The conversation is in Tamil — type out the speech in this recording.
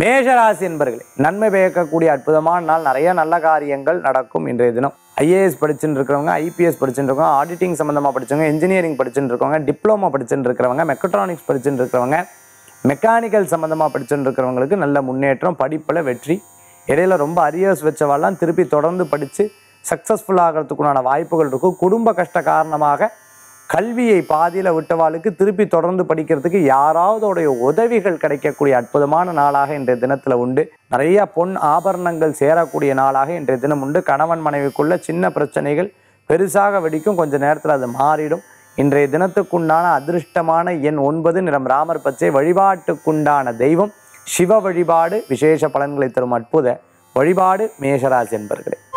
மேஷராசி என்பர்களே நன்மை பயக்கக்கூடிய அற்புதமான நாள் நிறைய நல்ல காரியங்கள் நடக்கும் இன்றைய தினம் ஐஏஎஸ் படிச்சுட்டு இருக்கிறவங்க ஐபிஎஸ் படிச்சுட்டு இருக்கவங்க ஆடிட்டிங் சம்மந்தமாக படிச்சவங்க இன்ஜினியரிங் படிச்சுட்டு இருக்கவங்க டிப்ளமோ படிச்சுட்டு இருக்கிறவங்க மெக்கட்ரானிக்ஸ் படிச்சுட்டு இருக்கிறவங்க மெக்கானிக்கல் சம்மந்தமாக படிச்சுட்டு இருக்கிறவங்களுக்கு நல்ல முன்னேற்றம் படிப்பில் வெற்றி இடையில ரொம்ப அரியர்ஸ் வச்சவாள்லாம் திருப்பி தொடர்ந்து படித்து சக்ஸஸ்ஃபுல் ஆகிறதுக்குண்டான வாய்ப்புகள் இருக்கும் குடும்ப கஷ்ட காரணமாக கல்வியை பாதியில் விட்டவாளுக்கு திருப்பி தொடர்ந்து படிக்கிறதுக்கு யாராவதோடைய உதவிகள் கிடைக்கக்கூடிய அற்புதமான நாளாக இன்றைய தினத்தில் உண்டு நிறைய பொன் ஆபரணங்கள் சேரக்கூடிய நாளாக இன்றைய தினம் உண்டு கணவன் மனைவிக்குள்ள சின்ன பிரச்சனைகள் பெருசாக வெடிக்கும் கொஞ்ச நேரத்தில் அது மாறிடும் இன்றைய தினத்துக்குண்டான அதிர்ஷ்டமான எண் ஒன்பது நிறம் ராமர் பச்சை வழிபாட்டுக்குண்டான தெய்வம் சிவ வழிபாடு விசேஷ பலன்களை தரும் அற்புத வழிபாடு மேஷராசி என்பர்களே